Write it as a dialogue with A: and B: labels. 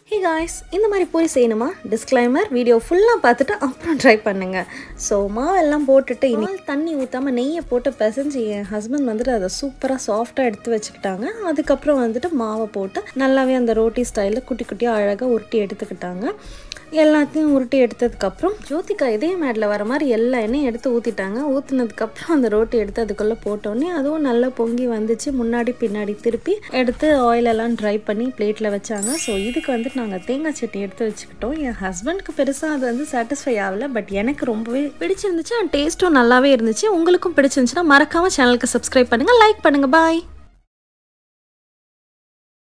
A: hey guys இந்த மாதிரி பூரி செய்யணுமா டிஸ்க்ளைமர் வீடியோ ஃபுல்லாக பார்த்துட்டு அப்புறம் ட்ரை பண்ணுங்கள் ஸோ மாவெல்லாம் போட்டுட்டு இனி தண்ணி ஊற்றாமல் நெய்யை போட்டு பிசைஞ்சு என் ஹஸ்பண்ட் வந்துட்டு அதை சூப்பராக சாஃப்டாக எடுத்து வச்சுக்கிட்டாங்க அதுக்கப்புறம் வந்துட்டு மாவை போட்டு நல்லாவே அந்த ரோட்டி ஸ்டைலில் குட்டி குட்டியாக அழகாக உருட்டி எடுத்துக்கிட்டாங்க எல்லாத்தையும் உருட்டி எடுத்ததுக்கப்புறம் ஜோதிகா இதே மேடில் வர மாதிரி எல்லா எண்ணெயும் எடுத்து ஊற்றிட்டாங்க ஊற்றினதுக்கப்புறம் அந்த ரோட்டி எடுத்து அதுக்குள்ளே போட்டோன்னே அதுவும் நல்லா பொங்கி வந்துச்சு முன்னாடி பின்னாடி திருப்பி எடுத்து ஆயிலெல்லாம் ட்ரை பண்ணி பிளேட்டில் வச்சாங்க ஸோ இதுக்கு வந்துட்டு நாங்கள் தேங்காய் சட்னி எடுத்து வச்சுக்கிட்டோம் என் ஹஸ்பண்ட்க்கு பெருசாக அது வந்து சாட்டிஸ்ஃபை ஆகலை பட் எனக்கு ரொம்பவே பிடிச்சிருந்துச்சு அண்ட் டேஸ்ட்டும் நல்லாவே இருந்துச்சு உங்களுக்கும் பிடிச்சிருந்துச்சுன்னா மறக்காமல் சேனலுக்கு சப்ஸ்கிரைப் பண்ணுங்கள் லைக் பண்ணுங்கள் பாய்